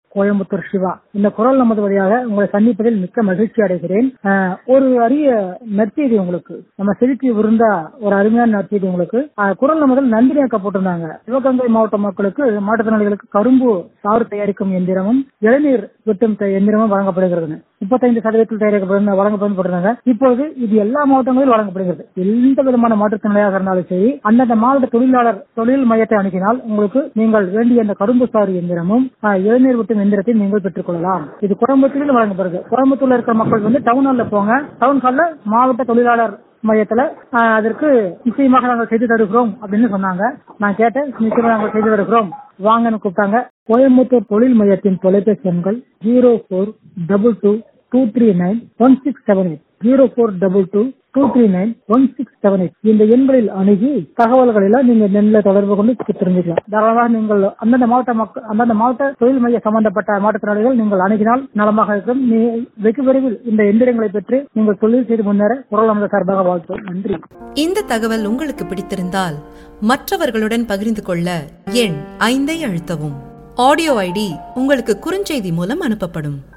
கோயம்புத்தூர் சிவா இந்த குரல் நமது வழியாக உங்களை சந்திப்பதில் மிக்க மகிழ்ச்சி அடைகிறேன் அஹ், ஒரு அரிய நற்செய்தி உங்களுக்கு நம்ம செலுத்தி விருந்தா ஒரு அருமையான நற்செய்தி உங்களுக்கு அஹ், குரல் நமதில் நந்தினி அக்கா போட்டிருந்தாங்க சிவகங்கை மாவட்ட மக்களுக்கு மாற்றுத்திறனாளிகளுக்கு கரும்பு சாறு தயாரிக்கும் எந்திரமும் இளநீர் வெட்டும் த- எந்திரமும் வழங்கப்படுகிறது முப்பத்தைந்து சதவீதத்தில் தயாரிக்கப்படும் வழங்கப்படும் போட்டிருந்தாங்க இப்பொழுது இது எல்லா மாவட்டங்களிலும் வழங்கப்படுகிறது எந்த விதமான மாற்றுத்திறனாளியாக இருந்தாலும் சரி அந்தந்த மாவட்ட தொழிலாளர் தொழில் மையத்தை அணுகினால் உங்களுக்கு நீங்கள் வேண்டிய அந்த கரும்பு சாறு எந்திரமும் ஆஹ், இளநீர் விட்டும் எந்திரத்தை நீங்கள் பெற்றுக் கொள்ளலாம் இது கோயம்புத்தூரில் வழங்கப்படுது கோயம்புத்தூர்ல இருக்கிற மக்கள் வந்து டவுன் ஹால்ல போங்க டவுன் ஹால்ல மாவட்ட தொழிலாளர் மையத்துல ஆஹ், அதற்கு நிச்சயமாக நாங்கள் செய்து தருகிறோம் அப்படின்னு சொன்னாங்க நான் கேட்டேன் நிச்சயமாக நாங்கள் செய்து தருகிறோம் வாங்கன்னு கூப்பிட்டாங்க கோயம்புத்தூர் தொழில் மையத்தின் தொலைபேசி எண்கள் zero four double two two three nine one six seven eight zero four double two two three nine one six seven eight இந்த எண்களில் அணுகி தகவல்கள் எல்லாம் நீங்க நெல்ல தொடர்பு கொண்டு தெரிஞ்சுக்கலாம் தாராளமாக நீங்கள் அந்தந்த மாவட்ட மக்கள் அந்தந்த மாவட்ட தொழில் மைய சம்பந்தப்பட்ட மாற்றுத்திறனாளிகள் நீங்கள் அணுகினால் நலமாக இருக்கும் நீ வெகு விரைவில் இந்த எந்திரங்களை பெற்று நீங்கள் தொழில் செய்து முன்னேற குரல் நமது சார்பாக வாழ்த்துவோம் நன்றி இந்த தகவல் உங்களுக்கு பிடித்திருந்தால் மற்றவர்களுடன் பகிர்ந்து கொள்ள எண் ஐந்தை அழுத்தவும் ஆடியோ ஐடி உங்களுக்கு குறுஞ்செய்தி மூலம் அனுப்பப்படும்